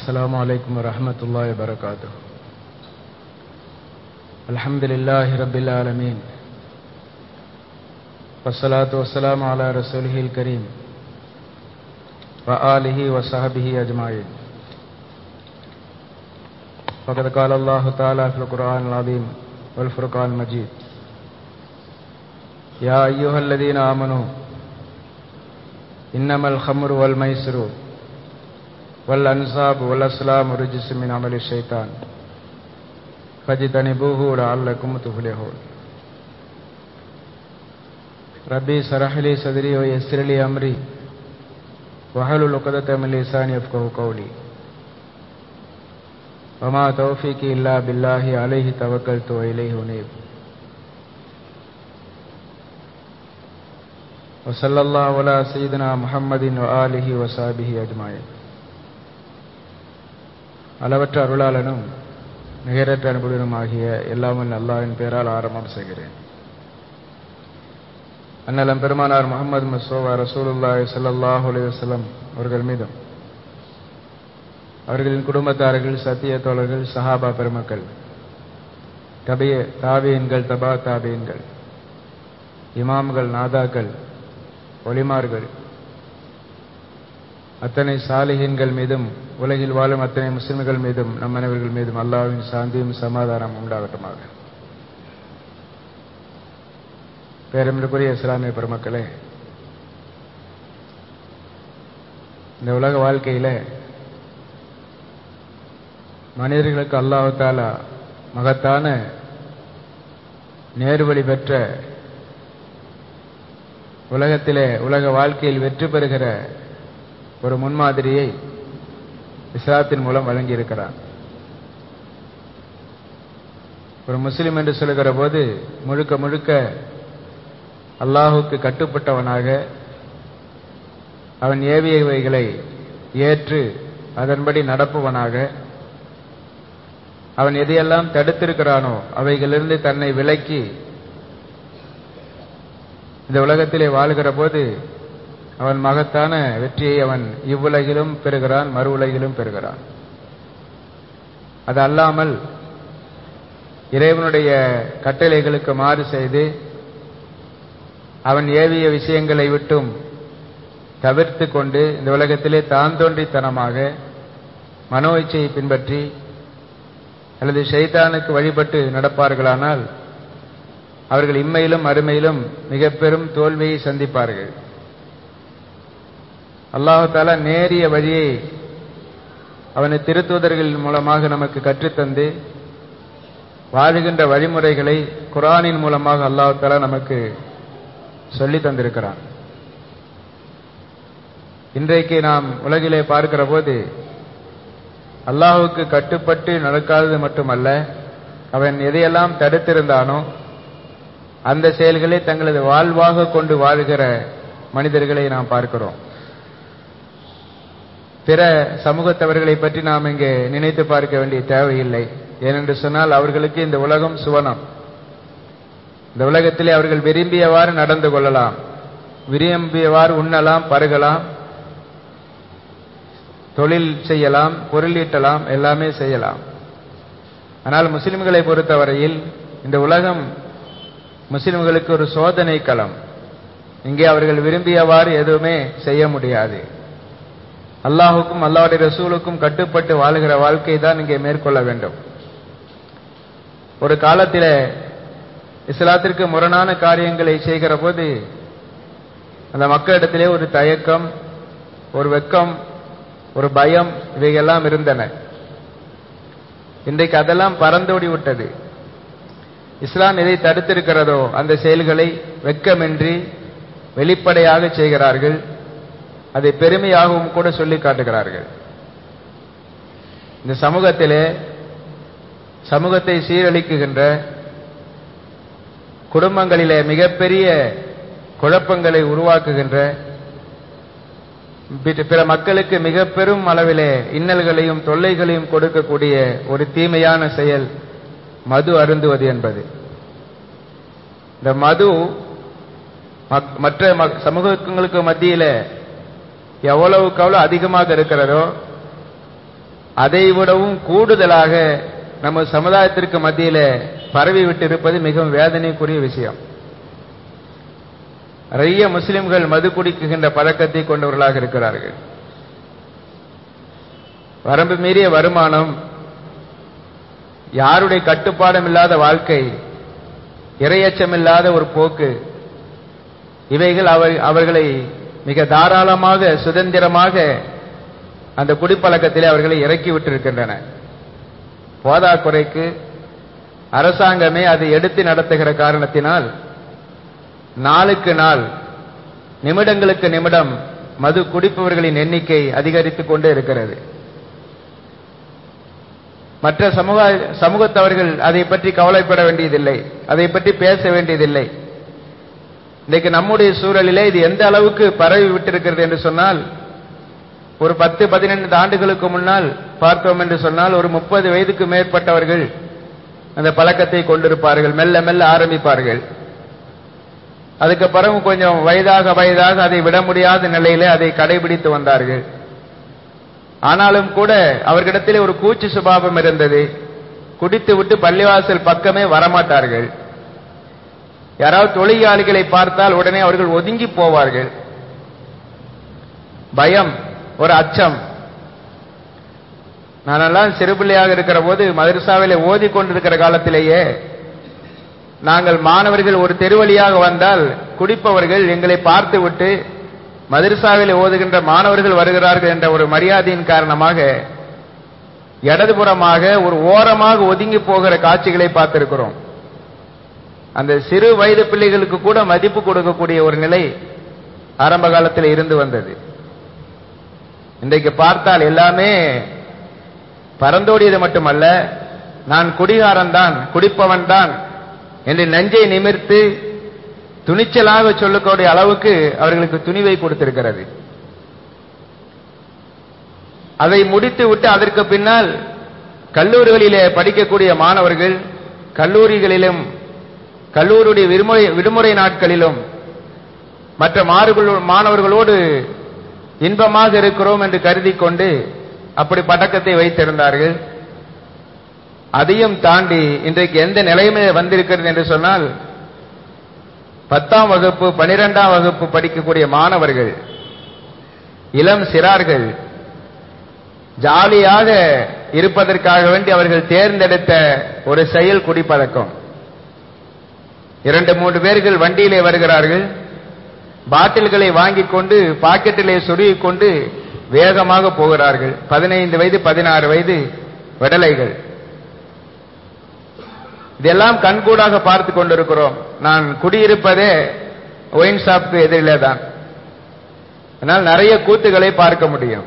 السلام عليكم ورحمة الله وبركاته الحمد لله رب العالمين والصلاة والسلام على رسوله الكريم وآله وصحبه أجمعين فقد قال الله تعالى في القرآن العظيم والفرقان المجيد يا أيها الذين آمنوا إنما الخمر والميسر والأنصاب والأسلام رجس من عمل الشيطان فاجتنبوه لعلكم تفلحون ربي سرح لي صدري ويسر لي أمري وحلل عقدة من لساني يفقه قولي وما توفيقي إلا بالله عليه توكلت وإليه أنيب وصلى الله على سيدنا محمد وآله وصحبه أجمعين அளவற்ற அருளாளனும் நிகரற்ற அனுபவனும் ஆகிய எல்லாமல் அல்லாவின் பேரால் ஆரம்பம் செய்கிறேன் அண்ணலம் பெருமானார் முகமது மசோவா ரசூலுல்லாய் சல்லாஹூ அலைவசல்லம் அவர்கள் மீதும் அவர்களின் குடும்பத்தார்கள் சத்திய தோழர்கள் சஹாபா பெருமக்கள் தபிய தாபியன்கள் தபா தாபியன்கள் இமாம்கள் நாதாக்கள் ஒளிமார்கள் அத்தனை சாலிகின்கள் மீதும் உலகில் வாழும் அத்தனை முஸ்லிம்கள் மீதும் நம் அனைவர்கள் மீதும் அல்லாவின் சாந்தியும் சமாதானம் உண்டாகட்டுமாக பேரமிற்குரிய இஸ்லாமிய பெருமக்களே இந்த உலக வாழ்க்கையில மனிதர்களுக்கு அல்லாஹால மகத்தான நேர்வழி பெற்ற உலகத்திலே உலக வாழ்க்கையில் வெற்றி பெறுகிற ஒரு முன்மாதிரியை இஸ்லாத்தின் மூலம் வழங்கியிருக்கிறார் ஒரு முஸ்லிம் என்று சொல்லுகிற போது முழுக்க முழுக்க அல்லாஹுக்கு கட்டுப்பட்டவனாக அவன் ஏவியவைகளை ஏற்று அதன்படி நடப்பவனாக அவன் எதையெல்லாம் தடுத்திருக்கிறானோ அவைகளிலிருந்து தன்னை விலக்கி இந்த உலகத்திலே வாழ்கிற போது அவன் மகத்தான வெற்றியை அவன் இவ்வுலகிலும் பெறுகிறான் மறு உலகிலும் பெறுகிறான் அது அல்லாமல் இறைவனுடைய கட்டளைகளுக்கு மாறு செய்து அவன் ஏவிய விஷயங்களை விட்டும் தவிர்த்து கொண்டு இந்த உலகத்திலே தான் தோன்றித்தனமாக மனோ இச்சையை பின்பற்றி அல்லது ஷைத்தானுக்கு வழிபட்டு நடப்பார்களானால் அவர்கள் இம்மையிலும் அருமையிலும் மிக பெரும் தோல்வியை சந்திப்பார்கள் அல்லாஹால நேரிய வழியை அவனை திருத்துவதர்களின் மூலமாக நமக்கு கற்றுத்தந்து வாழுகின்ற வழிமுறைகளை குரானின் மூலமாக அல்லாஹால நமக்கு சொல்லி தந்திருக்கிறான் இன்றைக்கு நாம் உலகிலே பார்க்கிற போது அல்லாஹுக்கு கட்டுப்பட்டு நடக்காதது மட்டுமல்ல அவன் எதையெல்லாம் தடுத்திருந்தானோ அந்த செயல்களை தங்களது வாழ்வாக கொண்டு வாழ்கிற மனிதர்களை நாம் பார்க்கிறோம் பிற சமூகத்தவர்களை பற்றி நாம் இங்கே நினைத்து பார்க்க வேண்டிய தேவையில்லை ஏனென்று சொன்னால் அவர்களுக்கு இந்த உலகம் சுவனம் இந்த உலகத்திலே அவர்கள் விரும்பியவாறு நடந்து கொள்ளலாம் விரும்பியவாறு உண்ணலாம் பருகலாம் தொழில் செய்யலாம் பொருளீட்டலாம் எல்லாமே செய்யலாம் ஆனால் முஸ்லிம்களை பொறுத்தவரையில் இந்த உலகம் முஸ்லிம்களுக்கு ஒரு சோதனை களம் இங்கே அவர்கள் விரும்பியவாறு எதுவுமே செய்ய முடியாது அல்லாஹுக்கும் அல்லாவுடைய ரசூலுக்கும் கட்டுப்பட்டு வாழுகிற வாழ்க்கை தான் இங்கே மேற்கொள்ள வேண்டும் ஒரு காலத்தில் இஸ்லாத்திற்கு முரணான காரியங்களை செய்கிற போது அந்த மக்களிடத்திலே ஒரு தயக்கம் ஒரு வெக்கம் ஒரு பயம் இவையெல்லாம் இருந்தன இன்றைக்கு அதெல்லாம் பறந்தோடி விட்டது இஸ்லாம் எதை தடுத்திருக்கிறதோ அந்த செயல்களை வெக்கமின்றி வெளிப்படையாக செய்கிறார்கள் அதை பெருமையாகவும் கூட சொல்லி காட்டுகிறார்கள் இந்த சமூகத்திலே சமூகத்தை சீரழிக்குகின்ற குடும்பங்களிலே மிகப்பெரிய குழப்பங்களை உருவாக்குகின்ற பிற மக்களுக்கு மிக பெரும் அளவிலே இன்னல்களையும் தொல்லைகளையும் கொடுக்கக்கூடிய ஒரு தீமையான செயல் மது அருந்துவது என்பது இந்த மது மற்ற சமூகங்களுக்கு மத்தியில எவ்வளவுக்கு அவ்வளவு அதிகமாக இருக்கிறதோ அதைவிடவும் கூடுதலாக நம்ம சமுதாயத்திற்கு மத்தியில பரவி விட்டிருப்பது மிகவும் வேதனைக்குரிய விஷயம் நிறைய முஸ்லிம்கள் மது குடிக்குகின்ற பழக்கத்தை கொண்டவர்களாக இருக்கிறார்கள் வரம்பு மீறிய வருமானம் யாருடைய கட்டுப்பாடும் இல்லாத வாழ்க்கை இரையச்சமில்லாத ஒரு போக்கு இவைகள் அவர்- அவர்களை மிக தாராளமாக சுதந்திரமாக அந்த குடிப்பழக்கத்திலே அவர்களை இறக்கி விட்டிருக்கின்றன போதாக்குறைக்கு அரசாங்கமே அதை எடுத்து நடத்துகிற காரணத்தினால் நாளுக்கு நாள் நிமிடங்களுக்கு நிமிடம் மது குடிப்பவர்களின் எண்ணிக்கை அதிகரித்துக் கொண்டே இருக்கிறது மற்ற சமூக சமூகத்தவர்கள் அதை பற்றி கவலைப்பட வேண்டியதில்லை அதை பற்றி பேச வேண்டியதில்லை இன்றைக்கு நம்முடைய சூழலிலே இது எந்த அளவுக்கு பரவி விட்டிருக்கிறது என்று சொன்னால் ஒரு பத்து பதினைந்து ஆண்டுகளுக்கு முன்னால் பார்த்தோம் என்று சொன்னால் ஒரு முப்பது வயதுக்கு மேற்பட்டவர்கள் அந்த பழக்கத்தை கொண்டிருப்பார்கள் மெல்ல மெல்ல ஆரம்பிப்பார்கள் அதுக்கு பிறகு கொஞ்சம் வயதாக வயதாக அதை விட முடியாத நிலையிலே அதை கடைபிடித்து வந்தார்கள் ஆனாலும் கூட அவர்களிடத்திலே ஒரு கூச்சு சுபாவம் இருந்தது குடித்து விட்டு பள்ளிவாசல் பக்கமே வரமாட்டார்கள் யாராவது தொழிலாளிகளை பார்த்தால் உடனே அவர்கள் ஒதுங்கி போவார்கள் பயம் ஒரு அச்சம் நானெல்லாம் சிறுபிள்ளையாக இருக்கிற போது மதரசாவிலே ஓதி கொண்டிருக்கிற காலத்திலேயே நாங்கள் மாணவர்கள் ஒரு தெருவழியாக வந்தால் குடிப்பவர்கள் எங்களை பார்த்து விட்டு மதரசாவில் ஓதுகின்ற மாணவர்கள் வருகிறார்கள் என்ற ஒரு மரியாதையின் காரணமாக இடதுபுறமாக ஒரு ஓரமாக ஒதுங்கி போகிற காட்சிகளை பார்த்திருக்கிறோம் அந்த சிறு வயது பிள்ளைகளுக்கு கூட மதிப்பு கொடுக்கக்கூடிய ஒரு நிலை ஆரம்ப காலத்தில் இருந்து வந்தது இன்றைக்கு பார்த்தால் எல்லாமே பறந்தோடியது மட்டுமல்ல நான் குடிகாரன் தான் குடிப்பவன் தான் என்று நெஞ்சை நிமிர்த்து துணிச்சலாக சொல்லக்கூடிய அளவுக்கு அவர்களுக்கு துணிவை கொடுத்திருக்கிறது அதை முடித்து விட்டு அதற்கு பின்னால் கல்லூரிகளிலே படிக்கக்கூடிய மாணவர்கள் கல்லூரிகளிலும் கல்லூரியுடைய விடுமுறை விடுமுறை நாட்களிலும் மற்ற மாறுகள் மாணவர்களோடு இன்பமாக இருக்கிறோம் என்று கருதி கொண்டு அப்படி பழக்கத்தை வைத்திருந்தார்கள் அதையும் தாண்டி இன்றைக்கு எந்த நிலைமை வந்திருக்கிறது என்று சொன்னால் பத்தாம் வகுப்பு பனிரெண்டாம் வகுப்பு படிக்கக்கூடிய மாணவர்கள் இளம் சிறார்கள் ஜாலியாக இருப்பதற்காக வேண்டி அவர்கள் தேர்ந்தெடுத்த ஒரு செயல் குடிப்பழக்கம் இரண்டு மூன்று பேர்கள் வண்டியிலே வருகிறார்கள் பாட்டில்களை வாங்கிக் கொண்டு பாக்கெட்டிலே சொருகிக் கொண்டு வேகமாக போகிறார்கள் பதினைந்து வயது பதினாறு வயது விடலைகள் இதெல்லாம் கண்கூடாக பார்த்து கொண்டிருக்கிறோம் நான் குடியிருப்பதே ஒயின் ஷாப்க்கு எதிரிலே தான் அதனால் நிறைய கூத்துகளை பார்க்க முடியும்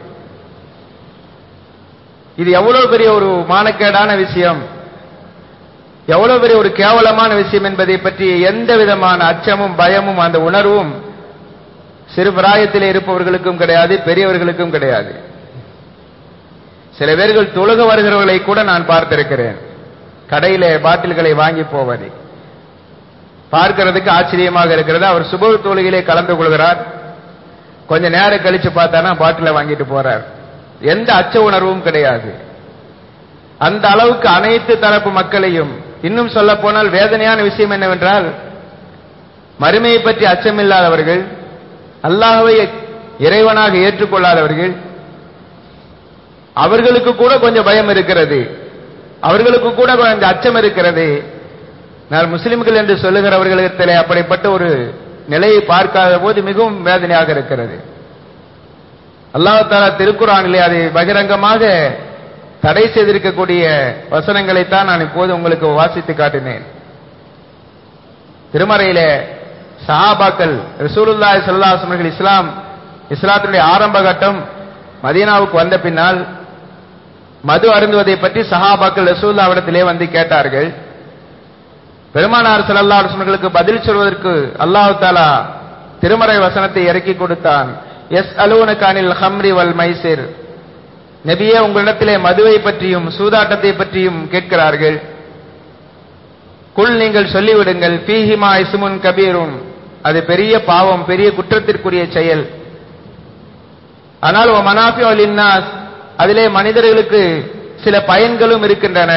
இது எவ்வளவு பெரிய ஒரு மானக்கேடான விஷயம் எவ்வளவு பெரிய ஒரு கேவலமான விஷயம் என்பதை பற்றி எந்த விதமான அச்சமும் பயமும் அந்த உணர்வும் சிறு பிராயத்தில் இருப்பவர்களுக்கும் கிடையாது பெரியவர்களுக்கும் கிடையாது சில பேர்கள் தொழுக வருகிறவர்களை கூட நான் பார்த்திருக்கிறேன் கடையிலே பாட்டில்களை வாங்கி போவதை பார்க்கிறதுக்கு ஆச்சரியமாக இருக்கிறது அவர் சுப தொழுகையிலே கலந்து கொள்கிறார் கொஞ்ச நேரம் கழிச்சு பார்த்தானா பாட்டில வாங்கிட்டு போறார் எந்த அச்ச உணர்வும் கிடையாது அந்த அளவுக்கு அனைத்து தரப்பு மக்களையும் இன்னும் சொல்ல போனால் வேதனையான விஷயம் என்னவென்றால் மறுமையை பற்றி அச்சமில்லாதவர்கள் அல்லாஹ்வை இறைவனாக ஏற்றுக்கொள்ளாதவர்கள் அவர்களுக்கு கூட கொஞ்சம் பயம் இருக்கிறது அவர்களுக்கு கூட கொஞ்சம் அச்சம் இருக்கிறது நான் முஸ்லிம்கள் என்று சொல்லுகிறவர்களிடத்திலே அப்படிப்பட்ட ஒரு நிலையை பார்க்காத போது மிகவும் வேதனையாக இருக்கிறது அல்லாஹாலா திருக்குறானிலே அதை பகிரங்கமாக தடை செய்திருக்கக்கூடிய வசனங்களைத்தான் நான் இப்போது உங்களுக்கு வாசித்து காட்டினேன் திருமறையிலே சஹாபாக்கள் ரசூலுல்லாஹி ஸல்லல்லாஹு அலைஹி வஸல்லம் இஸ்லாம் இஸ்லாத்தினுடைய ஆரம்ப கட்டம் மதீனாவுக்கு வந்த பின்னால் மது அருந்துவதை பற்றி சஹாபாக்கள் ரசூல்லாவிடத்திலே வந்து கேட்டார்கள் பெருமானார் ஸல்லல்லாஹு அலைஹி வஸல்லம் பதில் சொல்வதற்கு அல்லாஹ் தஆலா திருமறை வசனத்தை இறக்கி கொடுத்தான் எஸ் அலூனகானில் ஹம்ரி வல் மைசிர் நபியே உங்களிடத்திலே மதுவை பற்றியும் சூதாட்டத்தை பற்றியும் கேட்கிறார்கள் குல் நீங்கள் சொல்லிவிடுங்கள் பீஹிமா இஸ்முன் கபீரும் அது பெரிய பாவம் பெரிய குற்றத்திற்குரிய செயல் ஆனால் ஓ மனாஃபி அலின்னாஸ் அதிலே மனிதர்களுக்கு சில பயன்களும் இருக்கின்றன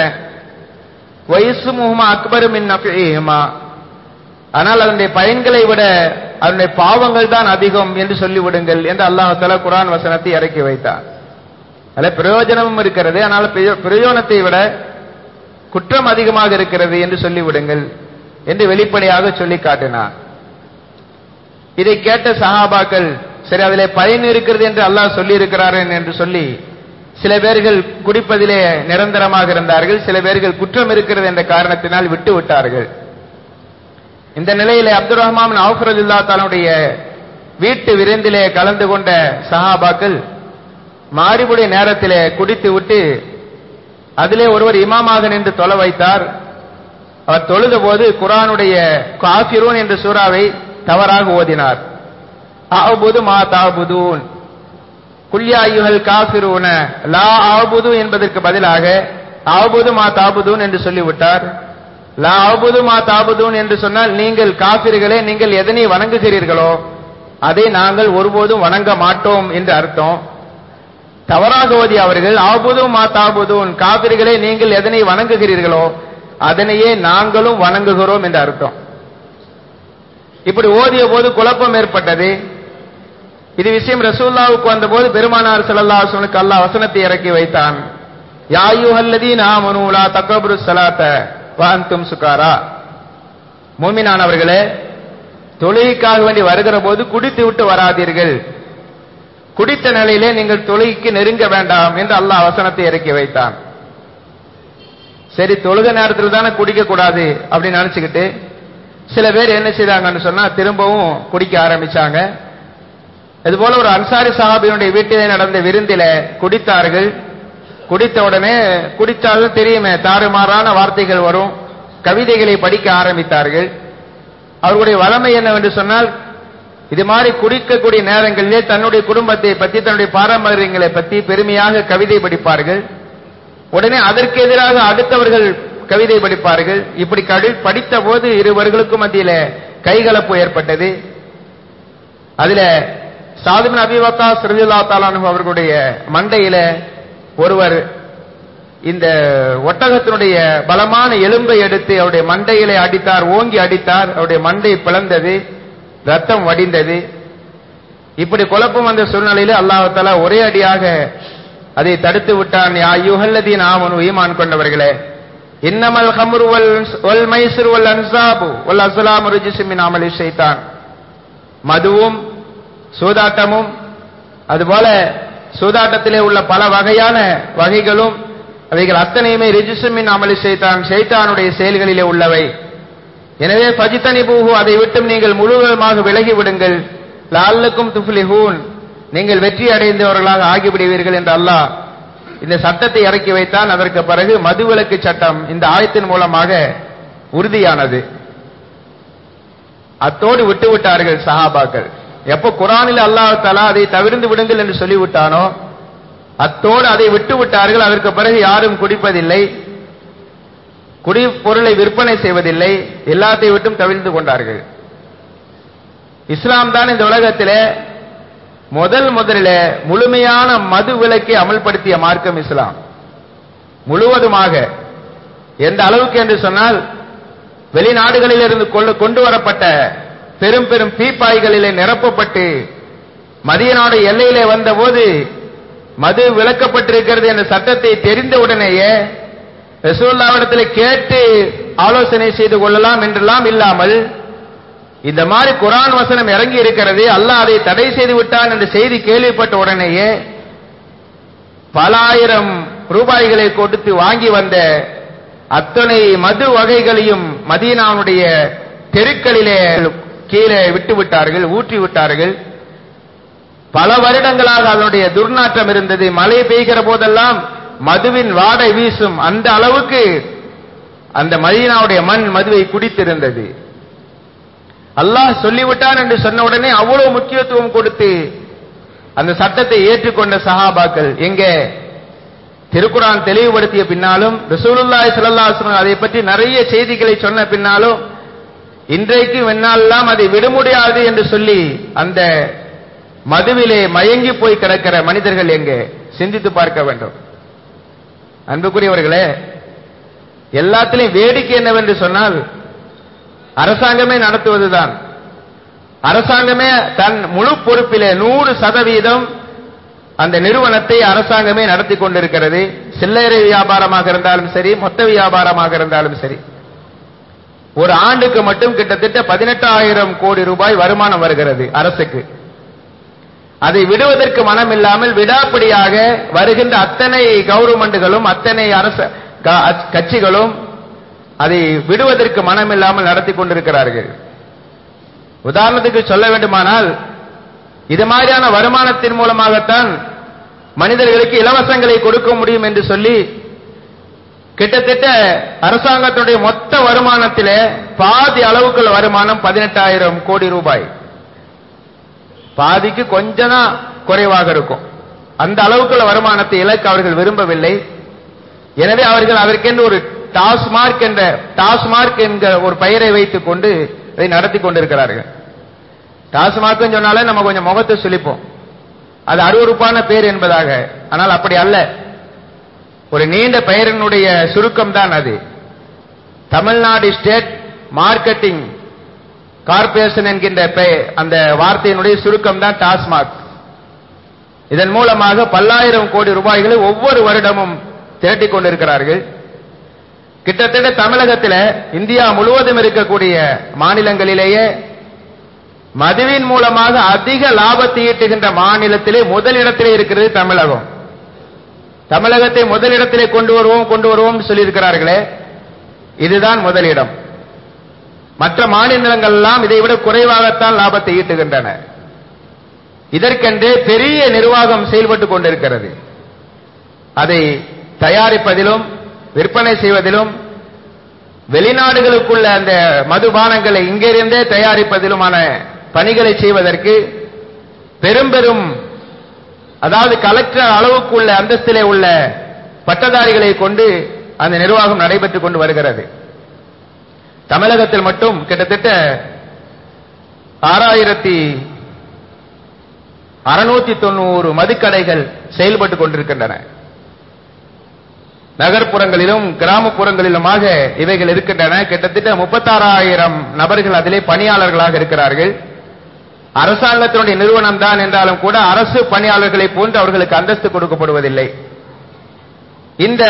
வயசுமுகமா அக்பரும் இந்நஃபிஹிமா ஆனால் அதனுடைய பயன்களை விட அதனுடைய பாவங்கள் தான் அதிகம் என்று சொல்லிவிடுங்கள் என்று அல்லாஹால குரான் வசனத்தை இறக்கி வைத்தார் அதில் பிரயோஜனமும் இருக்கிறது ஆனால் பிரயோ- பிரயோஜனத்தை விட குற்றம் அதிகமாக இருக்கிறது என்று சொல்லிவிடுங்கள் என்று வெளிப்படையாக சொல்லி காட்டினார் இதை கேட்ட சஹாபாக்கள் சரி அதிலே பயன் இருக்கிறது என்று அல்லாஹ் சொல்லி இருக்கிறார்கள் என்று சொல்லி சில பேர்கள் குடிப்பதிலே நிரந்தரமாக இருந்தார்கள் சில பேர்கள் குற்றம் இருக்கிறது என்ற காரணத்தினால் விட்டு விட்டார்கள் இந்த நிலையிலே அப்துல் ரஹ்மான் அவுஃபரதுல்லா தன்னுடைய வீட்டு விருந்திலே கலந்து கொண்ட சஹாபாக்கள் மாறிபுடைய நேரத்திலே குடித்து விட்டு அதிலே ஒருவர் இமாமாக நின்று தொலை வைத்தார் அவர் தொழுத போது குரானுடைய காஃபிரூன் என்ற சூறாவை தவறாக ஓதினார் ஆபுது மா தாபுதூன் குல்யா ஐயுஹல் காஃபிரூன லா ஆபுது என்பதற்கு பதிலாக ஆபுது மா தாபுதூன் என்று சொல்லிவிட்டார் லா ஆபுது மா தாபுதூன் என்று சொன்னால் நீங்கள் காபிர்களே நீங்கள் எதனை வணங்குகிறீர்களோ அதை நாங்கள் ஒருபோதும் வணங்க மாட்டோம் என்று அர்த்தம் தவறாக ஓதி அவர்கள் ஆபுது மா தாபுதூன் காபிர்களே நீங்கள் எதனை வணங்குகிறீர்களோ அதனையே நாங்களும் வணங்குகிறோம் என்று அர்த்தம் இப்படி ஓதிய போது குழப்பம் ஏற்பட்டது இது விஷயம் ரசூல்லாவுக்கு வந்தபோது பெருமானார் ஸல்லல்லாஹு அலைஹி வஸல்லம் அல்லாஹ் வசனத்தை இறக்கி வைத்தான் யா அய்யுஹல்லதீன ஆமனூ லா தக்பரு ஸலாத்த வ அன்தும் சுகாரா மூமினானவர்களே தொழுகைக்காக வேண்டி வருகிற போது குடித்து விட்டு வராதீர்கள் குடித்த நிலையிலே நீங்கள் தொழுகைக்கு நெருங்க வேண்டாம் என்று அல்லாஹ் வசனத்தை இறக்கி வைத்தான் சரி தொழுக நேரத்தில் தானே குடிக்க கூடாது அப்படின்னு நினைச்சுக்கிட்டு சில பேர் என்ன செய்தாங்கன்னு சொன்னா திரும்பவும் குடிக்க ஆரம்பிச்சாங்க இது போல ஒரு அன்சாரி சஹாபியினுடைய வீட்டிலே நடந்த விருந்தில குடித்தார்கள் குடித்த உடனே குடித்தாலும் தெரியுமே தாறுமாறான வார்த்தைகள் வரும் கவிதைகளை படிக்க ஆரம்பித்தார்கள் அவர்களுடைய வளமை என்னவென்று சொன்னால் இது மாதிரி குடிக்கக்கூடிய நேரங்களிலே தன்னுடைய குடும்பத்தை பற்றி தன்னுடைய பாரம்பரியங்களை பற்றி பெருமையாக கவிதை படிப்பார்கள் உடனே அதற்கு எதிராக அடுத்தவர்கள் கவிதை படிப்பார்கள் இப்படி கடி- படித்த போது இருவர்களுக்கும் மத்தியில கைகலப்பு ஏற்பட்டது அதுல சாதுபின் அபிவக்கா சிறுதில்லா தாலானு அவர்களுடைய மண்டையில ஒருவர் இந்த ஒட்டகத்தினுடைய பலமான எலும்பை எடுத்து அவருடைய மண்டையிலே அடித்தார் ஓங்கி அடித்தார் அவருடைய மண்டை பிளந்தது ரத்தம் வடிந்தது இப்படி குழப்பம் வந்த சூழ்நிலையில அல்லாஹால ஒரே அடியாக அதை தடுத்து விட்டான் யா யுஹல்லதீன் ஆமனு ஈமான் கொண்டவர்களே இன்னமல் ஹம்ரு வல் வல் மைசிர் வல் அன்சாபு வல் அஸ்லாம் ருஜிசு மின் அமலி ஷைத்தான் மதுவும் சூதாட்டமும் அதுபோல சூதாட்டத்திலே உள்ள பல வகையான வகைகளும் அவைகள் அத்தனையுமே ரிஜிசுமின் அமலி ஷைத்தான் ஷைத்தானுடைய செயல்களிலே உள்ளவை எனவே பஜித்தனி பூஹு அதை விட்டும் நீங்கள் முழுவதுமாக விலகி விடுங்கள் லால்லுக்கும் துஃப்லிஹூன் நீங்கள் வெற்றி அடைந்தவர்களாக ஆகிவிடுவீர்கள் என்று அல்லாஹ் இந்த சட்டத்தை இறக்கி வைத்தான் அதற்கு பிறகு மதுவிலக்கு சட்டம் இந்த ஆயத்தின் மூலமாக உறுதியானது அத்தோடு விட்டு விட்டார்கள் சஹாபாக்கள் எப்போ குரானில் அல்லாஹ் தலா அதை தவிர்ந்து விடுங்கள் என்று சொல்லிவிட்டானோ அத்தோடு அதை விட்டு விட்டார்கள் அதற்கு பிறகு யாரும் குடிப்பதில்லை குடி பொருளை விற்பனை செய்வதில்லை எல்லாத்தை விட்டும் தவிர்த்து கொண்டார்கள் இஸ்லாம் தான் இந்த உலகத்திலே முதல் முதலில் முழுமையான மது விலக்கை அமல்படுத்திய மார்க்கம் இஸ்லாம் முழுவதுமாக எந்த அளவுக்கு என்று சொன்னால் வெளிநாடுகளில் இருந்து கொண்டு- கொண்டு வரப்பட்ட பெரும் பெரும் பீப்பாய்களிலே நிரப்பப்பட்டு மதியநாடு எல்லையிலே வந்தபோது மது விலக்கப்பட்டிருக்கிறது என்ற சட்டத்தை தெரிந்தவுடனேயே ரசூல்லாவிடத்தில் கேட்டு ஆலோசனை செய்து கொள்ளலாம் என்றெல்லாம் இல்லாமல் இந்த மாதிரி குரான் வசனம் இறங்கி இருக்கிறது அல்லாஹ் அதை தடை செய்து விட்டான் என்ற செய்தி கேள்விப்பட்ட உடனேயே பல ஆயிரம் ரூபாய்களை கொடுத்து வாங்கி வந்த அத்தனை மது வகைகளையும் மதீனாவுடைய தெருக்களிலே கீழே விட்டு விட்டார்கள் ஊற்றி விட்டார்கள் பல வருடங்களாக அதனுடைய துர்நாற்றம் இருந்தது மழை பெய்கிற போதெல்லாம் மதுவின் வாடை வீசும் அந்த அளவுக்கு அந்த மதீனாவுடைய மண் மதுவை குடித்திருந்தது அல்லாஹ் சொல்லிவிட்டான் என்று சொன்ன உடனே அவ்வளவு முக்கியத்துவம் கொடுத்து அந்த சட்டத்தை ஏற்றுக்கொண்ட சஹாபாக்கள் எங்கே திருக்குரான் தெளிவுபடுத்திய பின்னாலும் ரசூலுல்லாஹி ஸல்லல்லாஹு அலைஹி வஸல்லம் அதை பற்றி நிறைய செய்திகளை சொன்ன பின்னாலும் இன்றைக்கு வெண்ணாலெல்லாம் அதை விட முடியாது என்று சொல்லி அந்த மதுவிலே மயங்கி போய் கிடக்கிற மனிதர்கள் எங்கே சிந்தித்து பார்க்க வேண்டும் அன்புக்குரியவர்களே எல்லாத்திலையும் வேடிக்கை என்னவென்று சொன்னால் அரசாங்கமே நடத்துவதுதான் அரசாங்கமே தன் முழு பொறுப்பிலே நூறு சதவீதம் அந்த நிறுவனத்தை அரசாங்கமே நடத்தி கொண்டிருக்கிறது சில்லறை வியாபாரமாக இருந்தாலும் சரி மொத்த வியாபாரமாக இருந்தாலும் சரி ஒரு ஆண்டுக்கு மட்டும் கிட்டத்தட்ட பதினெட்டாயிரம் கோடி ரூபாய் வருமானம் வருகிறது அரசுக்கு அதை விடுவதற்கு மனம் இல்லாமல் விடாப்பிடியாக வருகின்ற அத்தனை கவர்மெண்ட்டுகளும் அத்தனை அரச க- கட்சிகளும் அதை விடுவதற்கு மனம் இல்லாமல் நடத்தி கொண்டிருக்கிறார்கள் உதாரணத்துக்கு சொல்ல வேண்டுமானால் இது மாதிரியான வருமானத்தின் மூலமாகத்தான் மனிதர்களுக்கு இலவசங்களை கொடுக்க முடியும் என்று சொல்லி கிட்டத்தட்ட அரசாங்கத்துடைய மொத்த வருமானத்திலே பாதி அளவுக்குள்ள வருமானம் பதினெட்டாயிரம் கோடி ரூபாய் பாதிக்கு கொஞ்சம் தான் குறைவாக இருக்கும் அந்த அளவுக்குள்ள வருமானத்தை இலக்கு அவர்கள் விரும்பவில்லை எனவே அவர்கள் அதற்கென்று ஒரு டாஸ்மார்க் என்ற டாஸ்மார்க் என்கிற ஒரு பெயரை வைத்துக் கொண்டு இதை நடத்தி கொண்டிருக்கிறார்கள் டாஸ்மார்க் சொன்னாலே நம்ம கொஞ்சம் முகத்தை சுளிப்போம் அது அருவருப்பான பேர் என்பதாக ஆனால் அப்படி அல்ல ஒரு நீண்ட பெயரினுடைய சுருக்கம் தான் அது தமிழ்நாடு ஸ்டேட் மார்க்கெட்டிங் கார்ப்பரேஷன் என்கின்ற பெயர் அந்த வார்த்தையினுடைய சுருக்கம் தான் டாஸ்மாக் இதன் மூலமாக பல்லாயிரம் கோடி ரூபாய்களை ஒவ்வொரு வருடமும் திரட்டிக் கொண்டிருக்கிறார்கள் கிட்டத்தட்ட தமிழகத்தில் இந்தியா முழுவதும் இருக்கக்கூடிய மாநிலங்களிலேயே மதுவின் மூலமாக அதிக லாபத்தை ஈட்டுகின்ற மாநிலத்திலே முதலிடத்திலே இருக்கிறது தமிழகம் தமிழகத்தை முதலிடத்திலே கொண்டு வருவோம் கொண்டு வருவோம் சொல்லியிருக்கிறார்களே இதுதான் முதலிடம் மற்ற மாநிலங்கள் எல்லாம் இதை விட குறைவாகத்தான் லாபத்தை ஈட்டுகின்றன இதற்கென்று பெரிய நிர்வாகம் செயல்பட்டுக் கொண்டிருக்கிறது அதை தயாரிப்பதிலும் விற்பனை செய்வதிலும் வெளிநாடுகளுக்குள்ள அந்த மதுபானங்களை இங்கிருந்தே தயாரிப்பதிலுமான பணிகளை செய்வதற்கு பெரும் பெரும் அதாவது கலெக்டர் அளவுக்குள்ள அந்தஸ்திலே உள்ள பட்டதாரிகளை கொண்டு அந்த நிர்வாகம் நடைபெற்றுக் கொண்டு வருகிறது தமிழகத்தில் மட்டும் கிட்டத்தட்ட ஆறாயிரத்தி அறுநூத்தி தொண்ணூறு மதுக்கடைகள் செயல்பட்டுக் கொண்டிருக்கின்றன நகர்ப்புறங்களிலும் கிராமப்புறங்களிலுமாக இவைகள் இருக்கின்றன கிட்டத்தட்ட முப்பத்தாறாயிரம் நபர்கள் அதிலே பணியாளர்களாக இருக்கிறார்கள் அரசாங்கத்தினுடைய நிறுவனம் தான் என்றாலும் கூட அரசு பணியாளர்களை போன்று அவர்களுக்கு அந்தஸ்து கொடுக்கப்படுவதில்லை இந்த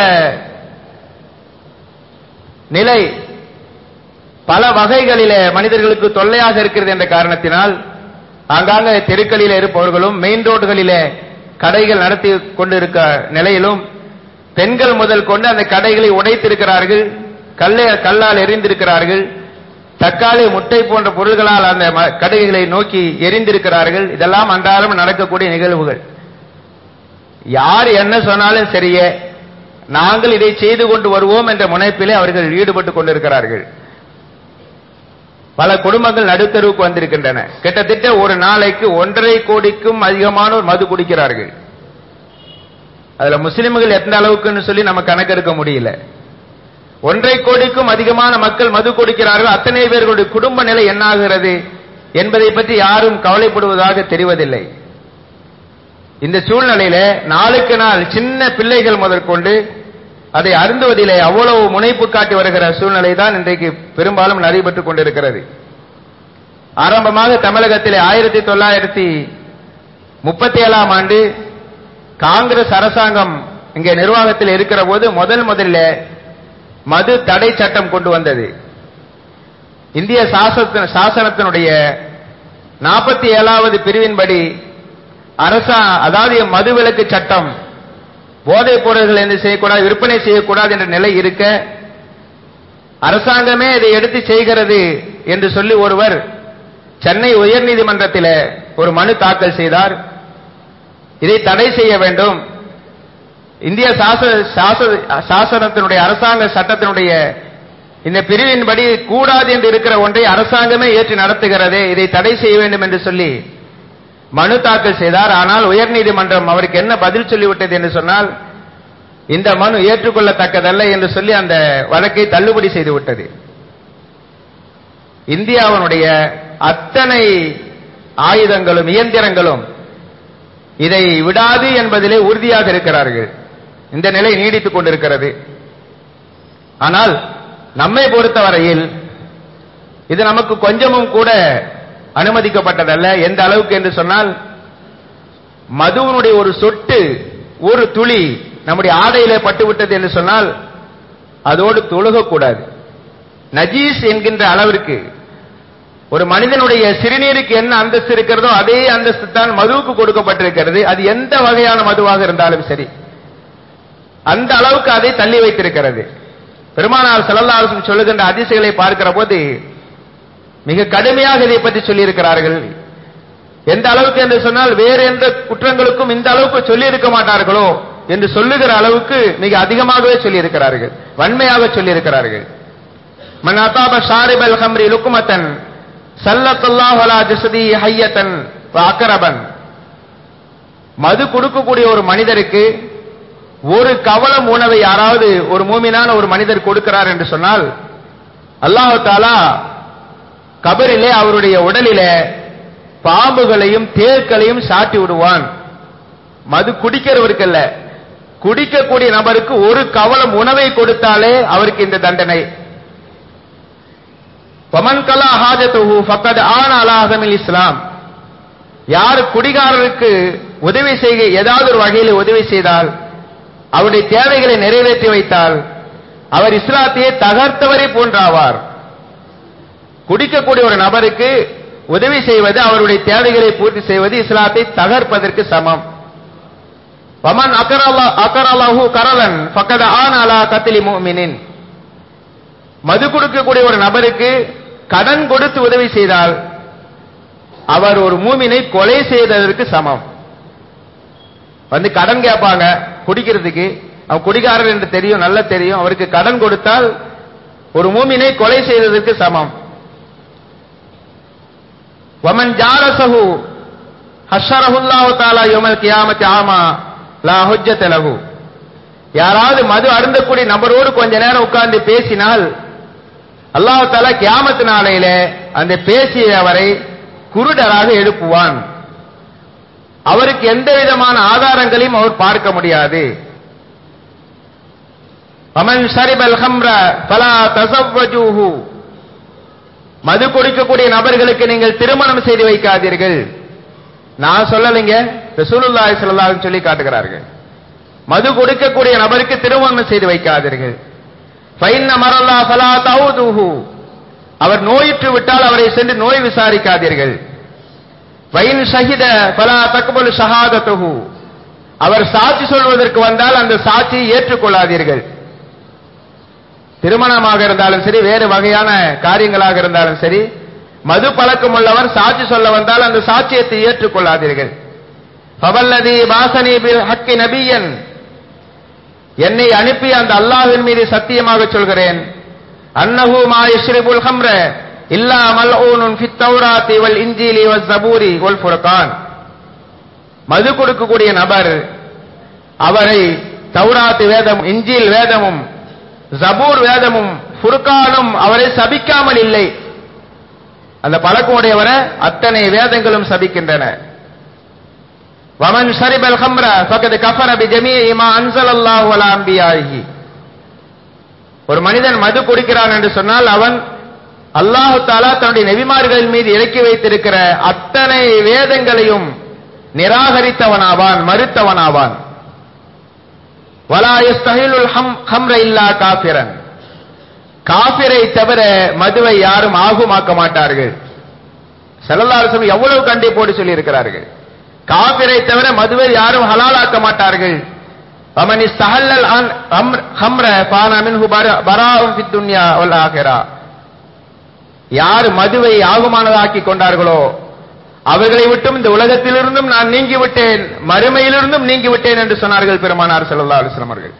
நிலை பல வகைகளிலே மனிதர்களுக்கு தொல்லையாக இருக்கிறது என்ற காரணத்தினால் ஆங்காங்க தெருக்களிலே இருப்பவர்களும் மெயின் ரோடுகளிலே கடைகள் நடத்தி கொண்டிருக்க நிலையிலும் பெண்கள் முதல் கொண்டு அந்த கடைகளை உடைத்திருக்கிறார்கள் கல்லை கல்லால் எரிந்திருக்கிறார்கள் தக்காளி முட்டை போன்ற பொருள்களால் அந்த ம- கடைகளை நோக்கி எரிந்திருக்கிறார்கள் இதெல்லாம் அன்றாடம் நடக்கக்கூடிய நிகழ்வுகள் யார் என்ன சொன்னாலும் சரியே நாங்கள் இதை செய்து கொண்டு வருவோம் என்ற முனைப்பிலே அவர்கள் ஈடுபட்டுக் கொண்டிருக்கிறார்கள் பல குடும்பங்கள் நடுத்தருவுக்கு வந்திருக்கின்றன கிட்டத்தட்ட ஒரு நாளைக்கு ஒன்றரை கோடிக்கும் அதிகமானோர் மது குடிக்கிறார்கள் அதுல முஸ்லிம்கள் எந்த அளவுக்குன்னு சொல்லி நம்ம கணக்கெடுக்க முடியல ஒன்றரை கோடிக்கும் அதிகமான மக்கள் மது குடிக்கிறார்கள் அத்தனை பேர்களுடைய குடும்ப நிலை என்னாகிறது என்பதை பற்றி யாரும் கவலைப்படுவதாக தெரிவதில்லை இந்த சூழ்நிலையில நாளுக்கு நாள் சின்ன பிள்ளைகள் முதற்கொண்டு அதை அருந்துவதிலே அவ்வளவு முனைப்பு காட்டி வருகிற சூழ்நிலை தான் இன்றைக்கு பெரும்பாலும் நடைபெற்றுக் கொண்டிருக்கிறது ஆரம்பமாக தமிழகத்திலே ஆயிரத்தி தொள்ளாயிரத்தி முப்பத்தி ஏழாம் ஆண்டு காங்கிரஸ் அரசாங்கம் இங்கே நிர்வாகத்தில் இருக்கிற போது முதல் முதல்ல மது தடை சட்டம் கொண்டு வந்தது இந்திய சாசன சாசனத்தினுடைய நாற்பத்தி ஏழாவது பிரிவின்படி அரசா அதாவது மதுவிலக்கு சட்டம் போதைப் பொருள்கள் என்று செய்யக்கூடாது விற்பனை செய்யக்கூடாது என்ற நிலை இருக்க அரசாங்கமே இதை எடுத்து செய்கிறது என்று சொல்லி ஒருவர் சென்னை உயர்நீதிமன்றத்தில் ஒரு மனு தாக்கல் செய்தார் இதை தடை செய்ய வேண்டும் இந்திய சாச- சாச- சாசனத்தினுடைய அரசாங்க சட்டத்தினுடைய இந்த பிரிவின்படி கூடாது என்று இருக்கிற ஒன்றை அரசாங்கமே ஏற்று நடத்துகிறதே இதை தடை செய்ய வேண்டும் என்று சொல்லி மனு தாக்கல் செய்தார் ஆனால் உயர்நீதிமன்றம் அவருக்கு என்ன பதில் சொல்லிவிட்டது என்று சொன்னால் இந்த மனு ஏற்றுக்கொள்ளத்தக்கதல்ல என்று சொல்லி அந்த வழக்கை தள்ளுபடி செய்து விட்டது இந்தியாவினுடைய அத்தனை ஆயுதங்களும் இயந்திரங்களும் இதை விடாது என்பதிலே உறுதியாக இருக்கிறார்கள் இந்த நிலை நீடித்துக் கொண்டிருக்கிறது ஆனால் நம்மை பொறுத்தவரையில் இது நமக்கு கொஞ்சமும் கூட அனுமதிக்கப்பட்டதல்ல எந்த அளவுக்கு என்று சொன்னால் மதுவனுடைய ஒரு சொட்டு ஒரு துளி நம்முடைய ஆடையிலே பட்டுவிட்டது என்று சொன்னால் அதோடு தொழுகக்கூடாது நஜீஸ் என்கின்ற அளவிற்கு ஒரு மனிதனுடைய சிறுநீருக்கு என்ன அந்தஸ்து இருக்கிறதோ அதே அந்தஸ்து தான் மதுவுக்கு கொடுக்கப்பட்டிருக்கிறது அது எந்த வகையான மதுவாக இருந்தாலும் சரி அந்த அளவுக்கு அதை தள்ளி வைத்திருக்கிறது பெருமானார் செல்லல்லாசம் சொல்லுகின்ற அதிசயங்களை பார்க்கிற போது மிக கடுமையாக இதை பற்றி சொல்லியிருக்கிறார்கள் எந்த அளவுக்கு என்று சொன்னால் வேறு எந்த குற்றங்களுக்கும் இந்த அளவுக்கு சொல்லி இருக்க மாட்டார்களோ என்று சொல்லுகிற அளவுக்கு மிக அதிகமாகவே சொல்லியிருக்கிறார்கள் வன்மையாக சொல்லியிருக்கிறார்கள் மன் அதாப ஷாரிபல் ஹம்ரி லுக்குமத்தன் சல்லத்துல்லாஹ் அலா ஜசதி ஹையத்தன் அக்கரபன் மது கொடுக்கக்கூடிய ஒரு மனிதருக்கு ஒரு கவலம் உணவை யாராவது ஒரு மூமினான ஒரு மனிதர் கொடுக்கிறார் என்று சொன்னால் அல்லாஹு தாலா கபரிலே அவருடைய உடலிலே பாம்புகளையும் தேர்களையும் சாட்டி விடுவான் மது குடிக்கிறவருக்கு அல்ல குடிக்கக்கூடிய நபருக்கு ஒரு கவலம் உணவை கொடுத்தாலே அவருக்கு இந்த தண்டனை பமன் கலா ஹாஜத்துஹு ஃபக்கத் ஆன அலாஹமில் இஸ்லாம் யார் குடிகாரருக்கு உதவி செய்க ஏதாவது ஒரு வகையில் உதவி செய்தால் அவருடைய தேவைகளை நிறைவேற்றி வைத்தால் அவர் இஸ்லாத்தையே தகர்த்தவரை போன்றாவார் குடிக்கக்கூடிய ஒரு நபருக்கு உதவி செய்வது அவருடைய தேவைகளை பூர்த்தி செய்வது இஸ்லாத்தை தகர்ப்பதற்கு சமம் வமன் அக்கரல்லா அக்கரல்லாஹு கரலன் ஃபக்கத ஆன் அலா கத்திலி முஃமினின் மது கொடுக்கக்கூடிய ஒரு நபருக்கு கடன் கொடுத்து உதவி செய்தால் அவர் ஒரு மூமினை கொலை செய்ததற்கு சமம் வந்து கடன் கேட்பாங்க குடிக்கிறதுக்கு அவன் குடிகாரர் என்று தெரியும் நல்ல தெரியும் அவருக்கு கடன் கொடுத்தால் ஒரு மூமினை கொலை செய்ததற்கு சமம் வமன் ஜாரசஹு ஹஷரஹுல்லாஹு தாலா யௌமல் கியாமத்தி ஆமா லா ஹுஜ்ஜத லஹு யாராவது மது அருந்தக்கூடிய நபரோடு கொஞ்ச நேரம் உட்கார்ந்து பேசினால் அல்லாஹ் தாலா கியாமத்து நாளையில அந்த பேசியவரை குருடராக எழுப்புவான் அவருக்கு எந்த விதமான ஆதாரங்களையும் அவர் பார்க்க முடியாது அமன் ஷரிபல் ஹம்ர பலா தசவ்வஜூஹு மது குடிக்கக்கூடிய நபர்களுக்கு நீங்கள் திருமணம் செய்து வைக்காதீர்கள் நான் சொல்லலைங்க ரசூலுல்லாஹி ஸல்லல்லாஹு அலைஹி சொல்லி காட்டுகிறார்கள் மது கொடுக்கக்கூடிய நபருக்கு திருமணம் செய்து வைக்காதீர்கள் ஃபைன்ன மரல்லா ஃபலா தவுதுஹு அவர் நோயுற்று விட்டால் அவரை சென்று நோய் விசாரிக்காதீர்கள் வைன் ஷஹித ஃபலா தக்பல் ஷஹாதத்துஹு அவர் சாட்சி சொல்வதற்கு வந்தால் அந்த சாட்சியை ஏற்றுக்கொள்ளாதீர்கள் திருமணமாக இருந்தாலும் சரி வேறு வகையான காரியங்களாக இருந்தாலும் சரி மது பழக்கம் உள்ளவர் சாட்சி சொல்ல வந்தால் அந்த சாட்சியத்தை ஏற்றுக்கொள்ளாதீர்கள் பவல்லதி பாசனி பில் ஹக்கி நபியன் என்னை அனுப்பி அந்த அல்லாஹ்வின் மீது சத்தியமாக சொல்கிறேன் அன்னஹு மா யஷ்ரிபுல் ஹம்ர இல்லா மல்ஊனுன் ஃபித் தௌராத்தி வல் இன்ஜீலி வஸ் ஜபூரி வல் ஃபுர்கான் மது கொடுக்கக்கூடிய நபர் அவரை தௌராத் வேதம் இஞ்சில் வேதமும் ஜபூர் வேதமும் ஃபுர்கானும் அவரை சபிக்காமல் இல்லை அந்த பழக்கமுடையவரை அத்தனை வேதங்களும் சபிக்கின்றன வமன் ஷரிபல் ஹம்ர ஃபக்கத் கஃபர பி ஜமீஇ மா அன்ஸலல்லாஹு அலா அன்பியாஹி ஒரு மனிதன் மது குடிக்கிறான் என்று சொன்னால் அவன் அல்லாஹு தாலா தன்னுடைய நெபிமார்களின் மீது இறக்கி வைத்திருக்கிற அத்தனை வேதங்களையும் நிராகரித்தவனாவான் மறுத்தவனாவான் வலா யஸ்தஹிலுல் ஹம் ஹம்ர இல்லா காஃபிரன் காஃபிரை தவிர மதுவை யாரும் ஆகுமாக்க மாட்டார்கள் செல்லல்லாரசம் எவ்வளவு கண்டை போட்டு சொல்லி இருக்கிறார்கள் காபிரை தவிர மதுவை யாரும் ஹலாலாக்க மாட்டார்கள் அவன் சஹல்லல் ஹம்ர பான மின்ஹு பராவும் ஃபித் துன்யா வல் ஆகிரா யார் மதுவை ஆகுமானதாக்கி கொண்டார்களோ அவர்களை விட்டும் இந்த உலகத்திலிருந்தும் நான் நீங்கி விட்டேன் மறுமையிலிருந்தும் நீங்கி விட்டேன் என்று சொன்னார்கள் பெருமானார் ஸல்லல்லாஹு அலைஹி வஸல்லம் அவர்கள்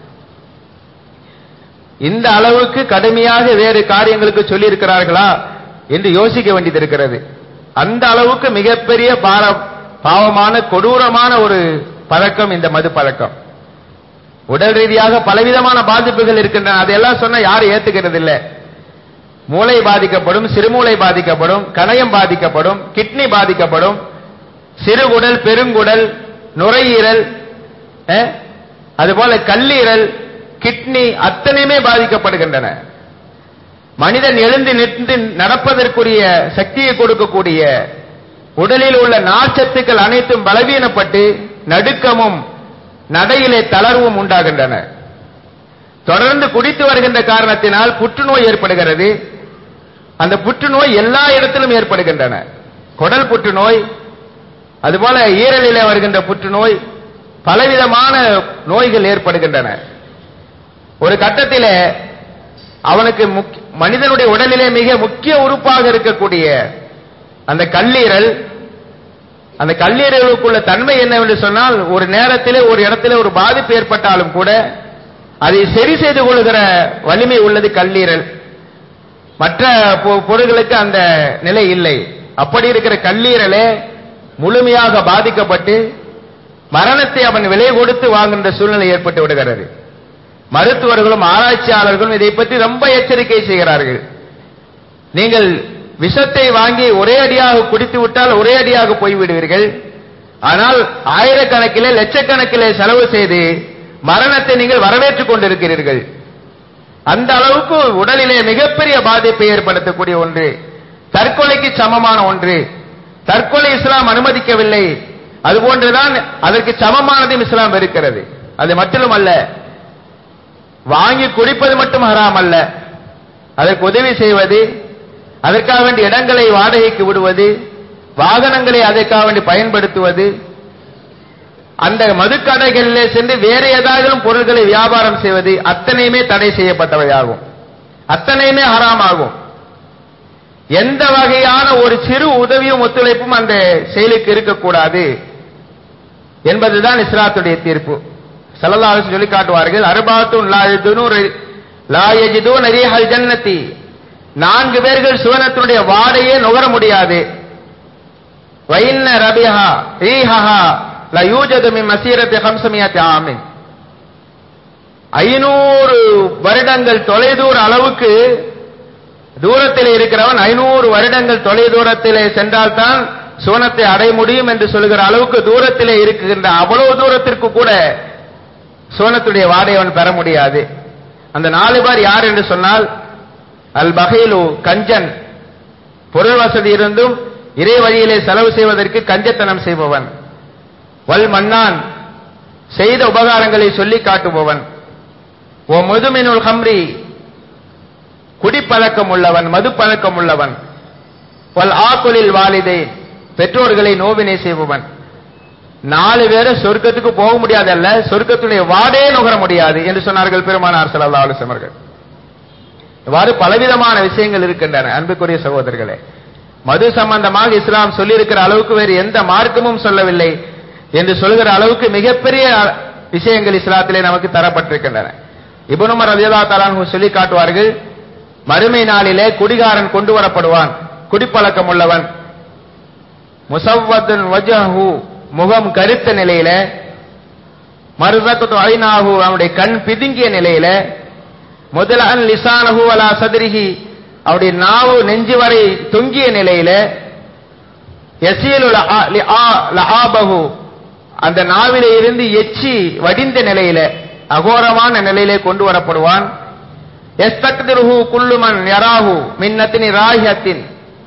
இந்த அளவுக்கு கடுமையாக வேறு காரியங்களுக்கு சொல்லி இருக்கிறார்களா என்று யோசிக்க வேண்டியது இருக்கிறது அந்த அளவுக்கு மிகப்பெரிய பார பாவமான கொடூரமான ஒரு பழக்கம் இந்த மது பழக்கம் உடல் ரீதியாக பலவிதமான பாதிப்புகள் இருக்கின்றன அதையெல்லாம் சொன்னா யாரும் ஏத்துக்கிறது இல்லை மூளை பாதிக்கப்படும் சிறுமூளை பாதிக்கப்படும் கணையம் பாதிக்கப்படும் கிட்னி பாதிக்கப்படும் சிறுகுடல் பெருங்குடல் நுரையீரல் அஹ், அதுபோல கல்லீரல் கிட்னி அத்தனையுமே பாதிக்கப்படுகின்றன மனிதன் எழுந்து நின்று நடப்பதற்குரிய சக்தியை கொடுக்கக்கூடிய உடலில் உள்ள நார்ச்சத்துக்கள் அனைத்தும் பலவீனப்பட்டு நடுக்கமும் நடையிலே தளர்வும் உண்டாகின்றன தொடர்ந்து குடித்து வருகின்ற காரணத்தினால் புற்றுநோய் ஏற்படுகிறது அந்த புற்றுநோய் எல்லா இடத்திலும் ஏற்படுகின்றன குடல் புற்றுநோய் அதுபோல ஈரலிலே வருகின்ற புற்றுநோய் பலவிதமான நோய்கள் ஏற்படுகின்றன ஒரு கட்டத்திலே அவனுக்கு முக்- மனிதனுடைய உடலிலே மிக முக்கிய உறுப்பாக இருக்கக்கூடிய அந்த கல்லீரல் அந்த கல்லீரலுக்குள்ள தன்மை என்னவென்று சொன்னால் ஒரு நேரத்திலே ஒரு இடத்திலே ஒரு பாதிப்பு ஏற்பட்டாலும் கூட அதை சரி செய்து கொள்கிற வலிமை உள்ளது கல்லீரல் மற்ற பொ- பொருள்களுக்கு அந்த நிலை இல்லை அப்படி இருக்கிற கல்லீரலே முழுமையாக பாதிக்கப்பட்டு மரணத்தை அவன் விலை கொடுத்து வாங்குகின்ற சூழ்நிலை ஏற்பட்டு விடுகிறது மருத்துவர்களும் ஆராய்ச்சியாளர்களும் இதை பற்றி ரொம்ப எச்சரிக்கை செய்கிறார்கள் நீங்கள் விஷத்தை வாங்கி ஒரே அடியாக குடித்து விட்டால் ஒரே அடியாக போய்விடுவீர்கள் ஆனால் ஆயிரக்கணக்கிலே லட்சக்கணக்கிலே செலவு செய்து மரணத்தை நீங்கள் வரவேற்றுக் கொண்டிருக்கிறீர்கள் அந்த அளவுக்கு உடலிலே மிகப்பெரிய பாதிப்பை ஏற்படுத்தக்கூடிய ஒன்று தற்கொலைக்கு சமமான ஒன்று தற்கொலை இஸ்லாம் அனுமதிக்கவில்லை அதுபோன்றுதான் அதற்கு சமமானதும் இஸ்லாம் இருக்கிறது அது மட்டுமல்ல வாங்கி குடிப்பது மட்டும் ஹராம் அல்ல அதற்கு உதவி செய்வது அதற்காக வேண்டிய இடங்களை வாடகைக்கு விடுவது வாகனங்களை அதற்காக வேண்டி பயன்படுத்துவது அந்த மதுக்கடைகளிலே சென்று வேற ஏதாவது பொருட்களை வியாபாரம் செய்வது அத்தனையுமே தடை செய்யப்பட்டவையாகும் அத்தனையுமே ஹராமாகும் எந்த வகையான ஒரு சிறு உதவியும் ஒத்துழைப்பும் அந்த செயலுக்கு இருக்கக்கூடாது என்பதுதான் இஸ்லாத்துடைய தீர்ப்பு ஸல்லல்லாஹு அலைஹி சொல்லி காட்டுவார்கள் அர்பாத்துன் லா யஜிதுனு லா யஜிதுன ரீஹல் ஜன்னதி நான்கு பேர்கள் சுவனத்தினுடைய வாடையே நுகர முடியாது வைன்ன ரபிஹா ரீஹஹா ல யூஜது மின் மசீரத்தி ஹம்சமியத்தி ஆமின் ஐநூறு வருடங்கள் தொலைதூர அளவுக்கு தூரத்தில் இருக்கிறவன் ஐநூறு வருடங்கள் தொலை தூரத்திலே சென்றால்தான் சுவனத்தை அடைய முடியும் என்று சொல்கிற அளவுக்கு தூரத்திலே இருக்கின்ற அவ்வளவு தூரத்திற்கு கூட சுவனத்துடைய வாடை அவன் பெற முடியாது அந்த நாலு பேர் யார் என்று சொன்னால் அல் பஹீலு கஞ்சன் பொருள் வசதி இருந்தும் இறை வழியிலே செலவு செய்வதற்கு கஞ்சத்தனம் செய்பவன் வல் மன்னான் செய்த உபகாரங்களை சொல்லி காட்டுபவன் ஓ முதுமினுல் ஹம்ரி குடிப்பழக்கம் உள்ளவன் மது பழக்கம் உள்ளவன் வல் ஆக்குலில் வாலிதே பெற்றோர்களை நோவினை செய்பவன் நாலு பேரை சொர்க்கத்துக்கு போக முடியாதல்ல சொர்க்கத்துடைய வாடே நுகர முடியாது என்று சொன்னார்கள் பெருமானார் ஸல்லல்லாஹு அலைஹி வஸல்லம் அவர்கள் இவ்வாறு பலவிதமான விஷயங்கள் இருக்கின்றன அன்புக்குரிய சகோதரர்களே மது சம்பந்தமாக இஸ்லாம் சொல்லியிருக்கிற அளவுக்கு வேறு எந்த மார்க்கமும் சொல்லவில்லை என்று சொல்கிற அளவுக்கு மிகப்பெரிய விஷயங்கள் இஸ்லாத்திலே நமக்கு தரப்பட்டிருக்கின்றன இபனுமர் ரலியல்லா தலான்ஹு சொல்லி காட்டுவார்கள் மறுமை நாளிலே குடிகாரன் கொண்டு வரப்படுவான் குடிப்பழக்கம் உள்ளவன் முசவ்வத்துன் வஜஹு முகம் கருத்த நிலையில மருதத்து ஐநாஹு அவனுடைய கண் பிதுங்கிய நிலையில முதலன் லிசானஹு அலா சதுரிஹி அவருடைய நாவு நெஞ்சு வரை தொங்கிய நிலையில யசீலு லஆ- லிஆ- லஆபஹு அந்த நாவிலே இருந்து எச்சி வடிந்த நிலையில அகோரமான நிலையிலே கொண்டு வரப்படுவான் எஸ்தக்திருஹு குல்லுமன் யராஹு மின்னத்தினி ராஹியத்தின்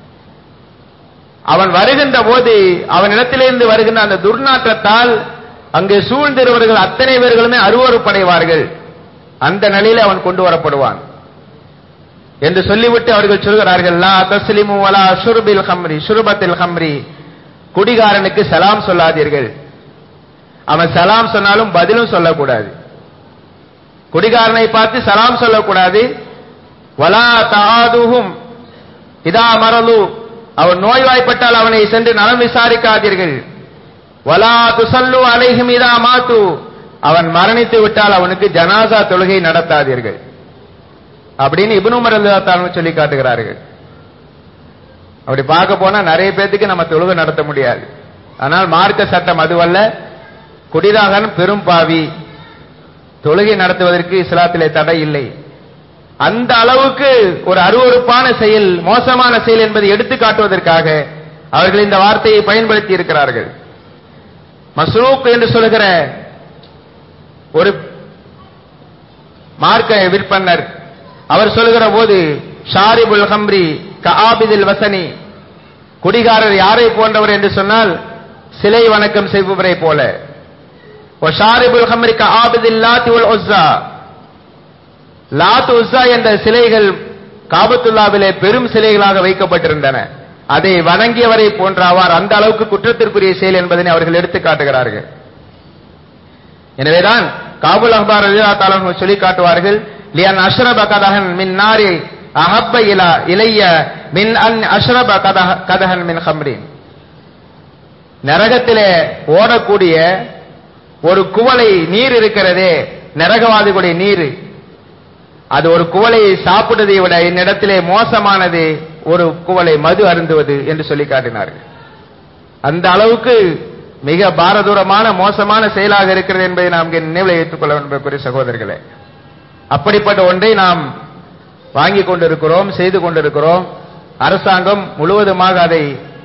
அவன் வருகின்ற போது அவனிடத்திலிருந்து வருகின்ற அந்த துர்நாற்றத்தால் அங்கே சூழ்ந்திருவர்கள் அத்தனை பேர்களுமே அருவறுப்படைவார்கள் அந்த நிலையில அவன் கொண்டு வரப்படுவான் என்று சொல்லிவிட்டு அவர்கள் சொல்கிறார்கள் லா தஸ்லிமு வலா ஷுர்பில் ஹம்ரி ஷுர்பத்தில் ஹம்ரி குடிகாரனுக்கு சலாம் சொல்லாதீர்கள் அவன் சலாம் சொன்னாலும் பதிலும் சொல்லக்கூடாது குடிகாரனை பார்த்து சலாம் சொல்லக்கூடாது வலா தாதுஹும் இதா மரலு அவன் நோய்வாய்ப்பட்டால் அவனை சென்று நலம் விசாரிக்காதீர்கள் வலா துசல்லு அலைஹிம் இதா மாத்து அவன் மரணித்து விட்டால் அவனுக்கு ஜனாசா தொழுகை நடத்தாதீர்கள் அப்படின்னு இப்னு உமர் ரலியல்லாஹு சொல்லி காட்டுகிறார்கள் அப்படி பார்க்க போனா நிறைய பேத்துக்கு நம்ம தொழுகை நடத்த முடியாது ஆனால் மார்க்க சட்டம் அதுவல்ல குடிதாகன் பெரும் பாவி தொழுகை நடத்துவதற்கு இஸ்லாத்திலே தடை இல்லை அந்த அளவுக்கு ஒரு அருவருப்பான செயல் மோசமான செயல் என்பதை எடுத்து காட்டுவதற்காக அவர்கள் இந்த வார்த்தையை பயன்படுத்தி இருக்கிறார்கள் மஸ்ரூக் என்று சொல்லுகிற ஒரு மார்க்க விற்பனர் அவர் சொல்லுகிற போது ஷாரிபுல் ஹம்ரி கஆபிதில் வசனி குடிகாரர் யாரை போன்றவர் என்று சொன்னால் சிலை வணக்கம் செய்பவரை போல ஷாரிபுல் ஹம்ரி கஆபிதில் லாத்தி உல் உஸ்ஸா லாத் உஸ்ஸா என்ற சிலைகள் காபத்துல்லாவிலே பெரும் சிலைகளாக வைக்கப்பட்டிருந்தன அதை வணங்கியவரை போன்றாவார் அந்த அளவுக்கு குற்றத்திற்குரிய செயல் என்பதனை அவர்கள் எடுத்து காட்டுகிறார்கள் எனவேதான் காபுல் அஹ்பார் அலிலா தாலு சொல்லி காட்டுவார்கள் லியன் அஷ்ரப கதஹன் மின் நாரி அஹப்ப இலா இலைய மின் அன் அஷ்ரப கதஹ கதஹன் மின் ஹம்ரின் நரகத்திலே ஓடக்கூடிய ஒரு குவளை நீர் இருக்கிறதே நரகவாதிகளுடைய நீர் அது ஒரு குவளையை சாப்பிடுவதை விட என்னிடத்திலே மோசமானது ஒரு குவளை மது அருந்துவது என்று சொல்லி காட்டினார்கள் அந்த அளவுக்கு மிக பாரதூரமான மோசமான செயலாக இருக்கிறது என்பதை நாம் இங்கே நினைவில் ஏற்றுக்கொள்ள வேண்டும் சகோதரர்களே அப்படிப்பட்ட ஒன்றை நாம் வாங்கி கொண்டிருக்கிறோம் செய்து கொண்டிருக்கிறோம் அரசாங்கம் முழுவதுமாக அதை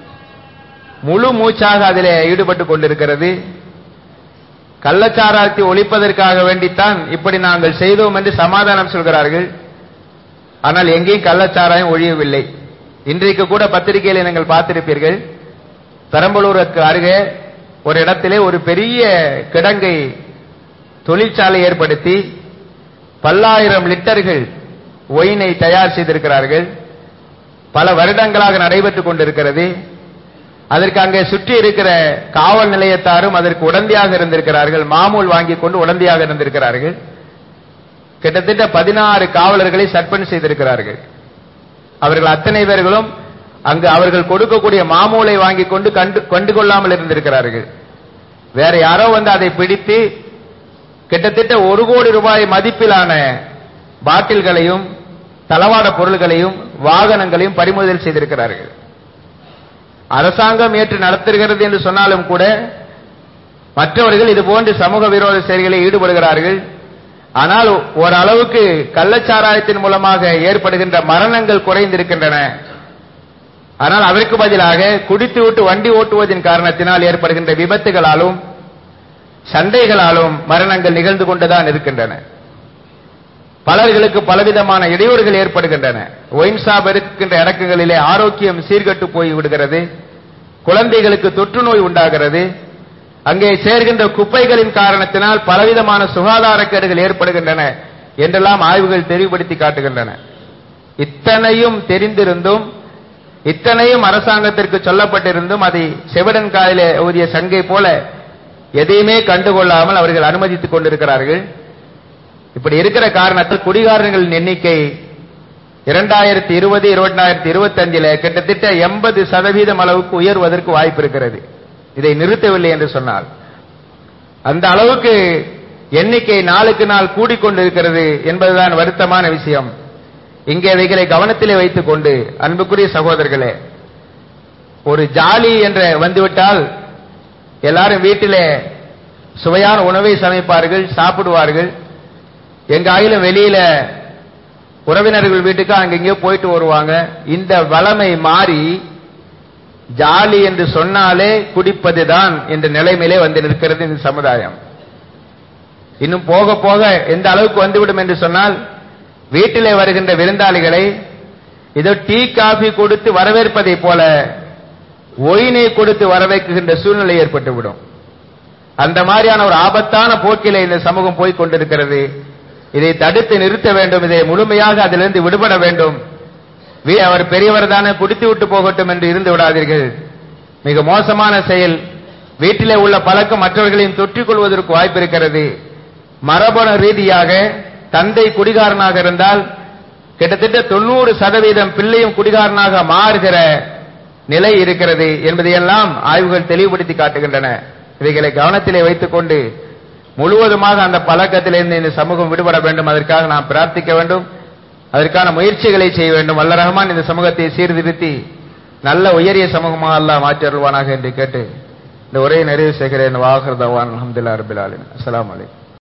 முழு மூச்சாக அதிலே ஈடுபட்டு கொண்டிருக்கிறது கள்ளச்சாராயத்தை ஒழிப்பதற்காக வேண்டித்தான் இப்படி நாங்கள் செய்தோம் என்று சமாதானம் சொல்கிறார்கள் ஆனால் எங்கேயும் கள்ளச்சாராயம் ஒழியவில்லை இன்றைக்கு கூட பத்திரிகையில் நீங்கள் பார்த்திருப்பீர்கள் பெரம்பலூருக்கு அருகே ஒரு இடத்திலே ஒரு பெரிய கிடங்கை தொழிற்சாலை ஏற்படுத்தி பல்லாயிரம் லிட்டர்கள் ஒயினை தயார் செய்திருக்கிறார்கள் பல வருடங்களாக நடைபெற்றுக் கொண்டிருக்கிறது அதற்கு அங்கே சுற்றி இருக்கிற காவல் நிலையத்தாரும் அதற்கு உடந்தையாக இருந்திருக்கிறார்கள் மாமூல் வாங்கி கொண்டு உடந்தையாக இருந்திருக்கிறார்கள் கிட்டத்தட்ட பதினாறு காவலர்களை சஸ்பெண்ட் செய்திருக்கிறார்கள் அவர்கள் அத்தனை பேர்களும் அங்கு அவர்கள் கொடுக்கக்கூடிய மாமூலை வாங்கி கொண்டு கண்டு கொண்டு கொள்ளாமல் இருந்திருக்கிறார்கள் வேற யாரோ வந்து அதை பிடித்து கிட்டத்தட்ட ஒரு கோடி ரூபாய் மதிப்பிலான பாட்டில்களையும் தளவாட பொருள்களையும் வாகனங்களையும் பறிமுதல் செய்திருக்கிறார்கள் அரசாங்கம் ஏற்று நடத்துகிறது என்று சொன்னாலும் கூட மற்றவர்கள் இது போன்ற சமூக விரோத செயல்களில் ஈடுபடுகிறார்கள் ஆனால் ஓரளவுக்கு கள்ளச்சாராயத்தின் மூலமாக ஏற்படுகின்ற மரணங்கள் குறைந்திருக்கின்றன ஆனால் அதற்கு பதிலாக குடித்து விட்டு வண்டி ஓட்டுவதன் காரணத்தினால் ஏற்படுகின்ற விபத்துகளாலும் சண்டைகளாலும் மரணங்கள் நிகழ்ந்து கொண்டுதான் இருக்கின்றன பலர்களுக்கு பலவிதமான இடையூறுகள் ஏற்படுகின்றன ஒயின்சாப் இருக்கின்ற இடங்களிலே ஆரோக்கியம் சீர்கட்டு போய் விடுகிறது குழந்தைகளுக்கு தொற்று நோய் உண்டாகிறது அங்கே சேர்கின்ற குப்பைகளின் காரணத்தினால் பலவிதமான சுகாதாரக்கேடுகள் ஏற்படுகின்றன என்றெல்லாம் ஆய்வுகள் தெளிவுபடுத்தி காட்டுகின்றன இத்தனையும் தெரிந்திருந்தும் இத்தனையும் அரசாங்கத்திற்கு சொல்லப்பட்டிருந்தும் அதை செவிடன் காயிலே ஊதிய சங்கை போல எதையுமே கண்டுகொள்ளாமல் அவர்கள் அனுமதித்துக் கொண்டிருக்கிறார்கள் இப்படி இருக்கிற காரணத்தில் குடிகாரர்களின் எண்ணிக்கை இரண்டாயிரத்தி இருபது இரண்டாயிரத்தி இருபத்தி அஞ்சில கிட்டத்தட்ட எண்பது சதவீதம் அளவுக்கு உயர்வதற்கு வாய்ப்பு இருக்கிறது இதை நிறுத்தவில்லை என்று சொன்னால் அந்த அளவுக்கு எண்ணிக்கை நாளுக்கு நாள் கூடிக்கொண்டிருக்கிறது என்பதுதான் வருத்தமான விஷயம் இங்கே அவைகளை கவனத்திலே வைத்துக் கொண்டு அன்புக்குரிய சகோதரர்களே ஒரு ஜாலி என்ற வந்துவிட்டால் எல்லாரும் வீட்டிலே சுவையான உணவை சமைப்பார்கள் சாப்பிடுவார்கள் எங்க ஆயிலும் வெளியில உறவினர்கள் வீட்டுக்கு அங்கெங்கேயோ போயிட்டு வருவாங்க இந்த வளமை மாறி ஜாலி என்று சொன்னாலே குடிப்பதுதான் என்ற நிலைமையிலே வந்து நிற்கிறது இந்த சமுதாயம் இன்னும் போக போக எந்த அளவுக்கு வந்துவிடும் என்று சொன்னால் வீட்டிலே வருகின்ற விருந்தாளிகளை இதோ டீ காபி கொடுத்து வரவேற்பதை போல ஒயினை கொடுத்து வரவேற்கின்ற சூழ்நிலை ஏற்பட்டுவிடும் அந்த மாதிரியான ஒரு ஆபத்தான போக்கிலே இந்த சமூகம் போய் கொண்டிருக்கிறது இதை தடுத்து நிறுத்த வேண்டும் இதை முழுமையாக அதிலிருந்து விடுபட வேண்டும் வீ- அவர் பெரியவர் தானே குடித்து விட்டு போகட்டும் என்று இருந்து விடாதீர்கள் மிக மோசமான செயல் வீட்டிலே உள்ள பழக்கம் மற்றவர்களையும் தொற்றிக் கொள்வதற்கு வாய்ப்பு இருக்கிறது மரபணு ரீதியாக தந்தை குடிகாரனாக இருந்தால் கிட்டத்தட்ட தொண்ணூறு சதவீதம் பிள்ளையும் குடிகாரனாக மாறுகிற நிலை இருக்கிறது என்பதையெல்லாம் ஆய்வுகள் தெளிவுபடுத்தி காட்டுகின்றன இவைகளை கவனத்திலே வைத்துக் கொண்டு முழுவதுமாக அந்த பழக்கத்திலிருந்து இந்த சமூகம் விடுபட வேண்டும் அதற்காக நாம் பிரார்த்திக்க வேண்டும் அதற்கான முயற்சிகளை செய்ய வேண்டும் வல்ல ரஹ்மான் இந்த சமூகத்தை சீர்திருத்தி நல்ல உயரிய சமூகமாக அல்லாஹ் மாற்றி அருள்வானாக என்று கேட்டு இந்த உரையை நிறைவு செய்கிறேன் வாகர் தவான் அஹமதுல்லா ரபில் அலின் அஸ்ஸலாமு அலைக்கும்